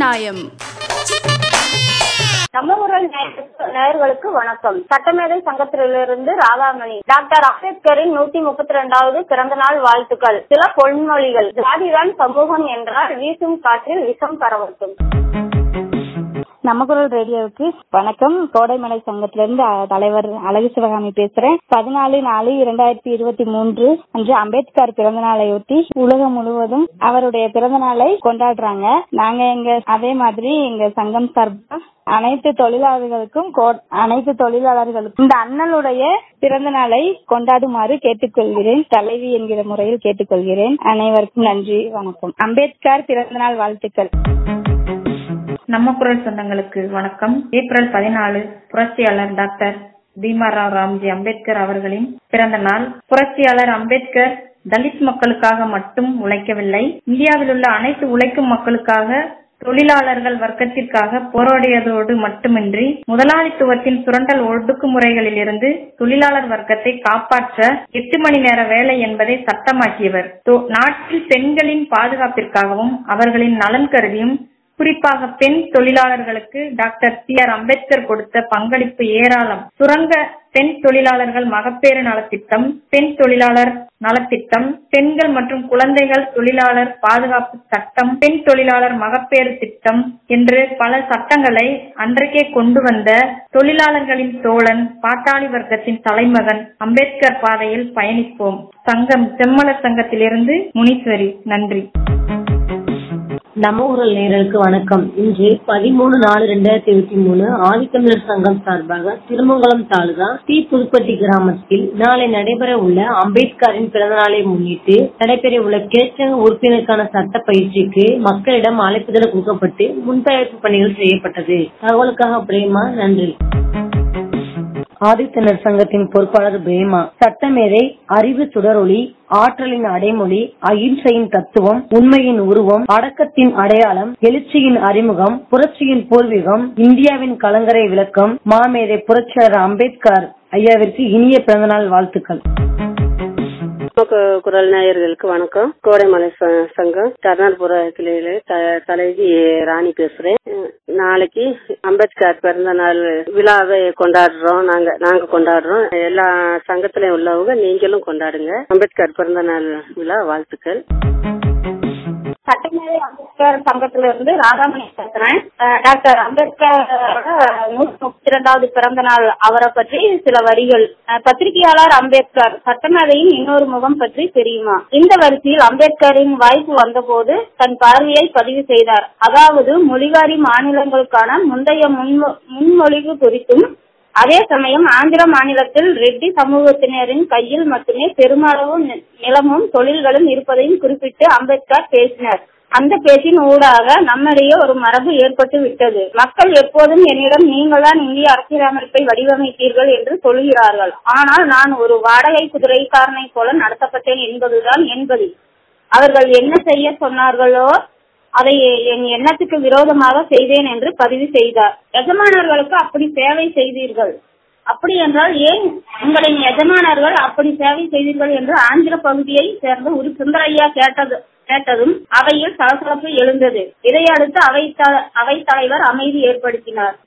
நியாயம் நம்ம ஊரல் நேயர்களுக்கு- நேயர்களுக்கு வணக்கம் சட்டமேதை சங்கத்திலிருந்து ராதாமணி டாக்டர் அம்பேத்கரின் நூத்தி முப்பத்தி ரெண்டாவது பிறந்த நாள் வாழ்த்துக்கள் சில பொன்மொழிகள் ஜாதிதான் சமூகம் என்றால் வீசும் காற்றில் விஷம் பரவட்டும் நம்ம குரல் ரேடியோவுக்கு வணக்கம் கோடைமலை சங்கத்திலிருந்து அஹ், தலைவர் அழகு சிவகாமி பேசுறேன் பதினாலு நாலு இரண்டாயிரத்தி இருபத்தி மூன்று அன்று அம்பேத்கர் பிறந்த நாளையொட்டி உலகம் முழுவதும் அவருடைய பிறந்த நாளை கொண்டாடுறாங்க நாங்க எங்க அதே மாதிரி எங்க சங்கம் சார்பா அனைத்து தொழிலாளர்களுக்கும் கோ- அனைத்து தொழிலாளர்களுக்கும் இந்த அண்ணனுடைய பிறந்த நாளை கொண்டாடுமாறு கேட்டுக்கொள்கிறேன் தலைவி என்கிற முறையில் கேட்டுக்கொள்கிறேன் அனைவருக்கும் நன்றி வணக்கம் அம்பேத்கர் பிறந்த நாள் வாழ்த்துக்கள் நம்ம குரல் சொந்தங்களுக்கு வணக்கம் ஏப்ரல் பதினாலு புரட்சியாளர் டாக்டர் பீமாராவ் ராம்ஜி அம்பேத்கர் அவர்களின் பிறந்த நாள் புரட்சியாளர் அம்பேத்கர் தலித் மக்களுக்காக மட்டும் உழைக்கவில்லை இந்தியாவில் உள்ள அனைத்து உழைக்கும் மக்களுக்காக தொழிலாளர்கள் வர்க்கத்திற்காக போராடியதோடு மட்டுமின்றி முதலாளித்துவத்தின் சுரண்டல் ஒடுக்குமுறைகளில் இருந்து தொழிலாளர் வர்க்கத்தை காப்பாற்ற எட்டு மணி நேர வேலை என்பதை சட்டமாக்கியவர் தொ- நாட்டில் பெண்களின் பாதுகாப்பிற்காகவும் அவர்களின் நலன் கருதியும் குறிப்பாக பெண் தொழிலாளர்களுக்கு டாக்டர் சி ஆர் அம்பேத்கர் கொடுத்த பங்களிப்பு ஏராளம் சுரங்க பெண் தொழிலாளர்கள் மகப்பேறு நலத்திட்டம் பெண் தொழிலாளர் நலத்திட்டம் பெண்கள் மற்றும் குழந்தைகள் தொழிலாளர் பாதுகாப்பு சட்டம் பெண் தொழிலாளர் மகப்பேறு திட்டம் என்று பல சட்டங்களை அன்றைக்கே கொண்டு வந்த தொழிலாளர்களின் தோழன் பாட்டாளி வர்க்கத்தின் தலைமகன் அம்பேத்கர் பாதையில் பயணிப்போம் சங்கம் செம்மலர் சங்கத்திலிருந்து முனீஸ்வரி நன்றி நம்ம ஊரல் நேயர்களுக்கு வணக்கம் இன்று பதிமூணு நாலு ரெண்டாயிரத்தி இருபத்தி மூணு ஆதித்தமிழர் சங்கம் சார்பாக திருமங்கலம் தாலுகா டி புதுப்பட்டி கிராமத்தில் நாளை நடைபெற உள்ள அம்பேத்கரின் பிறந்த நாளை முன்னிட்டு நடைபெற உள்ள கேச்சங்க உறுப்பினருக்கான சட்ட பயிற்சிக்கு மக்களிடம் அழைப்புதல் கொடுக்கப்பட்டு முன்தயாரிப்பு பணிகள் செய்யப்பட்டது தகவலுக்காக பிரேமா நன்றி ஆதித்தனர் சங்கத்தின் பொறுப்பாளர் பிரேமா சட்டமேதை அறிவு சுடரொளி ஆற்றலின் அடைமொழி அகிம்சையின் தத்துவம் உண்மையின் உருவம் அடக்கத்தின் அடையாளம் எழுச்சியின் அறிமுகம் புரட்சியின் பூர்வீகம் இந்தியாவின் கலங்கரை விளக்கம் மாமேதை புரட்சியாளர் அம்பேத்கர் ஐயாவிற்கு இனிய பிறந்தநாள் வாழ்த்துக்கள் நமக்கு குரல் நேயர்களுக்கு வணக்கம் கோடைமலை ச- சங்கம் கர்னால்புர கிளையில த- தலைவி ராணி பேசுறேன் அஹ் நாளைக்கு அம்பேத்கர் பிறந்த நாள் விழாவை கொண்டாடுறோம் நாங்க நாங்க கொண்டாடுறோம் எல்லா சங்கத்திலயும் உள்ளவங்க நீங்களும் கொண்டாடுங்க அம்பேத்கர் பிறந்த நாள் விழா வாழ்த்துக்கள் சட்டமேதை அம்பேத்கர் சங்கத்திலிருந்து ராதாமணி பேசுறேன் அஹ் டாக்டர் அம்பேத்கர் நூத்தி முப்பத்தி இரண்டாவது பிறந்த நாள் அவரை பற்றி சில வரிகள் அஹ் பத்திரிகையாளர் அம்பேத்கர் சட்டமேதையின் இன்னொரு முகம் பற்றி தெரியுமா இந்த வரிசையில் அம்பேத்கரின் வாய்ப்பு வந்தபோது தன் பார்வையை பதிவு செய்தார் அதாவது மொழிவாரி மாநிலங்களுக்கான முந்தைய முன்மொ- முன்மொழிவு குறித்தும் அதே சமயம் ஆந்திர மாநிலத்தில் ரெட்டி சமூகத்தினரின் கையில் மட்டுமே பெருமளவு நி- நிலமும் தொழில்களும் இருப்பதையும் குறிப்பிட்டு அம்பேத்கர் பேசினார் அந்த பேச்சின் ஊடாக நம்மிடையே ஒரு மரபு ஏற்பட்டு விட்டது மக்கள் எப்போதும் என்னிடம் நீங்கள்தான் இந்திய அரசியலமைப்பை வடிவமைத்தீர்கள் என்று சொல்கிறார்கள் ஆனால் நான் ஒரு வாடகை குதிரைக்காரனை போல நடத்தப்பட்டேன் என்பதுதான் என்பது அவர்கள் என்ன செய்ய சொன்னார்களோ அதை என் எண்ணத்துக்கு விரோதமாக செய்தேன் என்று பதிவு செய்தார் எஜமானர்களுக்கு அப்படி சேவை செய்தீர்கள் அப்படி என்றால் ஏன் உங்களின் எஜமானர்கள் அப்படி சேவை செய்தீர்கள் என்று ஆந்திர பகுதியை சேர்ந்த ஒரு சுந்தரையா கேட்டது கேட்டதும் அவையில் சலசலப்பு எழுந்தது இதையடுத்து அவை த- அவைத் தலைவர் அமைதி ஏற்படுத்தினார்